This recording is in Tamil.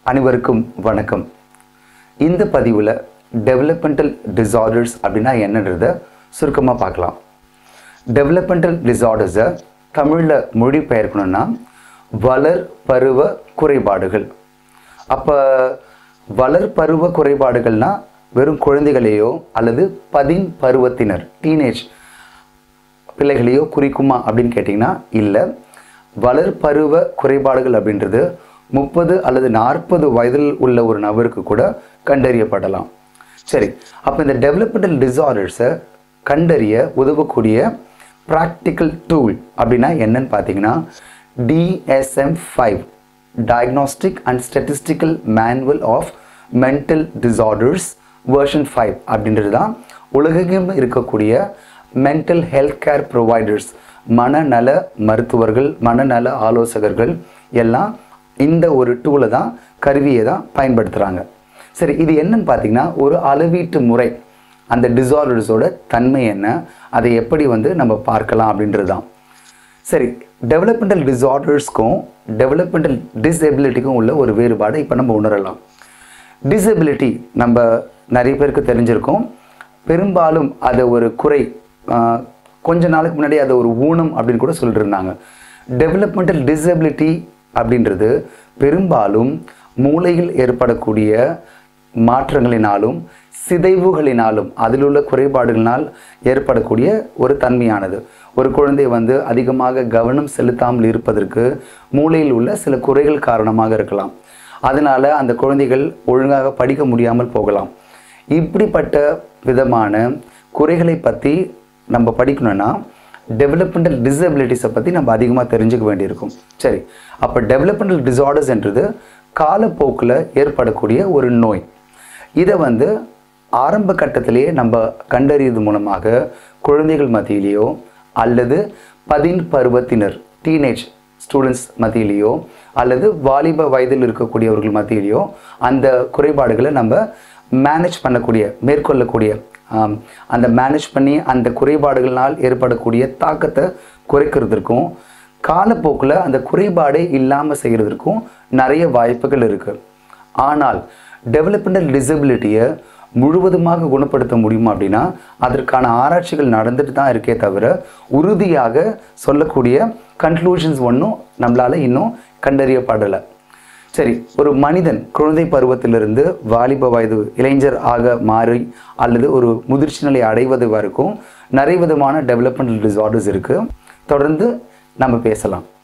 அனைவருக்கும் வணக்கம் இந்த பதிவில் டெவலப்மெண்டல் டிசார்டர்ஸ் அப்படின்னா என்னன்றதை சுருக்கமாக பார்க்கலாம் டெவலப்மெண்டல் டிசார்டர்ஸை தமிழில் மொழிபெயர்க்கணும்னா வளர் பருவ குறைபாடுகள் அப்போ வளர் பருவ குறைபாடுகள்னா வெறும் குழந்தைகளையோ அல்லது பதின் பருவத்தினர் டீனேஜ் பிள்ளைகளையோ குறிக்குமா அப்படின்னு கேட்டிங்கன்னா இல்லை வளர் பருவ குறைபாடுகள் அப்படின்றது முப்பது அல்லது நாற்பது வயதில் உள்ள ஒரு நபருக்கு கூட கண்டறியப்படலாம் சரி அப்போ இந்த டெவலப்மெண்டல் டிசார்டர்ஸை கண்டறிய உதவக்கூடிய ப்ராக்டிக்கல் டூல் அப்படின்னா என்னன்னு பார்த்தீங்கன்னா DSM five diagnostic and statistical manual of mental disorders version five அப்படின்றது தான் உலகெங்கும் இருக்கக்கூடிய மென்டல் ஹெல்த் கேர் ப்ரொவைடர்ஸ் மனநல மருத்துவர்கள் மனநல ஆலோசகர்கள் எல்லாம் இந்த ஒரு டூலை தான் கருவியை தான் பயன்படுத்துகிறாங்க சரி இது என்னன்னு பார்த்தீங்கன்னா ஒரு அளவீட்டு முறை அந்த டிசார்டர்ஸோட தன்மை என்ன அதை எப்படி வந்து நம்ம பார்க்கலாம் அப்படின்றது தான் சரி டெவலப்மெண்டல் டிசார்டர்ஸ்க்கும் டெவலப்மெண்டல் டிசபிலிட்டிக்கும் உள்ள ஒரு வேறுபாடை இப்போ நம்ம உணரலாம் டிசபிலிட்டி நம்ம நிறைய பேருக்கு தெரிஞ்சிருக்கோம் பெரும்பாலும் அதை ஒரு குறை ஆஹ், கொஞ்ச நாளுக்கு முன்னாடி அதை ஒரு ஊனம் அப்படின்னு கூட சொல்லிட்டு இருந்தாங்க டெவலப்மெண்டல் டிசபிலிட்டி அப்படின்றது பெரும்பாலும் மூளையில் ஏற்படக்கூடிய மாற்றங்களினாலும் சிதைவுகளினாலும் அதில் உள்ள குறைபாடுகளினால் ஏற்படக்கூடிய ஒரு தன்மையானது ஒரு குழந்தை வந்து அதிகமாக கவனம் செலுத்தாமல் இருப்பதற்கு மூளையில் உள்ள சில குறைகள் காரணமாக இருக்கலாம் அதனால அந்த குழந்தைகள் ஒழுங்காக படிக்க முடியாமல் போகலாம் இப்படிப்பட்ட விதமான குறைகளை பற்றி நம்ம படிக்கணும்னா டெவலப்மெண்டல் டிசபிலிட்டிஸை பற்றி நம்ம அதிகமாக தெரிஞ்சுக்க வேண்டியிருக்கும் சரி அப்போ டெவலப்மெண்டல் டிசார்டர்ஸ்ன்றது காலப்போக்கில் ஏற்படக்கூடிய ஒரு நோய் இதை வந்து ஆரம்ப கட்டத்திலேயே நம்ம கண்டறியது மூலமாக குழந்தைகள் மத்தியிலேயோ அல்லது பதின் பருவத்தினர் டீனேஜ் ஸ்டூடெண்ட்ஸ் மத்தியிலேயோ அல்லது வாலிப வயதில் இருக்கக்கூடியவர்கள் மத்தியிலேயோ அந்த குறைபாடுகளை நம்ம மேனேஜ் பண்ணக்கூடிய மேற்கொள்ளக்கூடிய ஆம், அந்த மேனேஜ் பண்ணி அந்த குறைபாடுகளினால் ஏற்படக்கூடிய தாக்கத்தை குறைக்கிறதுக்கும் காலப்போக்கில் அந்த குறைபாடே இல்லாமல் செய்கிறதுக்கும் நிறைய வாய்ப்புகள் இருக்குது ஆனால் டெவலப்மெண்டல் டிசபிலிட்டியை முழுவதுமாக குணப்படுத்த முடியுமா அப்படின்னா அதற்கான ஆராய்ச்சிகள் நடந்துட்டு தான் இருக்கே தவிர உறுதியாக சொல்லக்கூடிய கன்க்ளூஷன்ஸ் ஒன்றும் நம்மளால் இன்னும் கண்டறியப்படலை சரி ஒரு மனிதன் குழந்தை பருவத்திலிருந்து வாலிப வயது இளைஞர் ஆக மாறி அல்லது ஒரு முதிர்ச்சி நிலை அடைவது வரைக்கும் நிறைய விதமான டெவலப்மெண்டல் டிசார்டர்ஸ் இருக்குது தொடர்ந்து நம்ம பேசலாம்